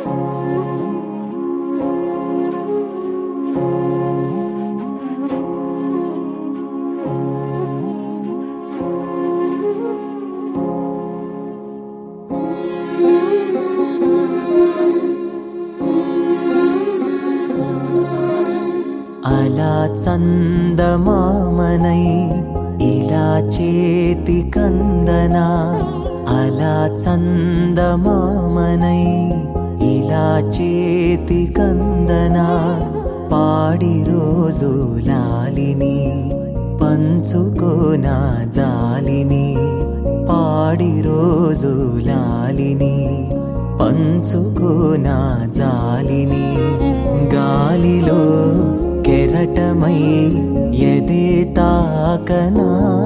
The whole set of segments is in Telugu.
అలా చందమామనై ఇలా చేతి కందనా అలా చందమామనై ఇలా చేతి కందనా పాడి రోజు లాలిని పంచుకోనా జాలిని పాడి రోజు లాలిని పంచుకోనా జాలిని గాలిలో కెరటమై ఎదే తాకనా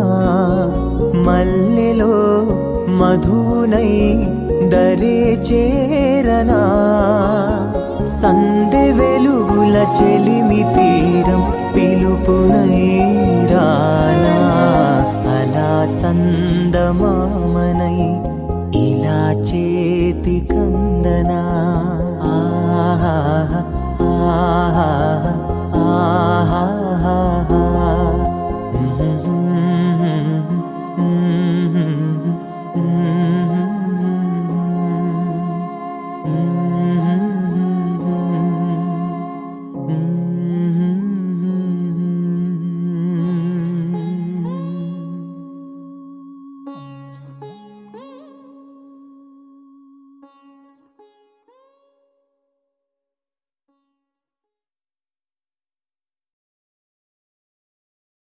మల్లెలో మధునై దరే చేరనా సందె వెలుగుల చెలిమి తీరం పిలుపునై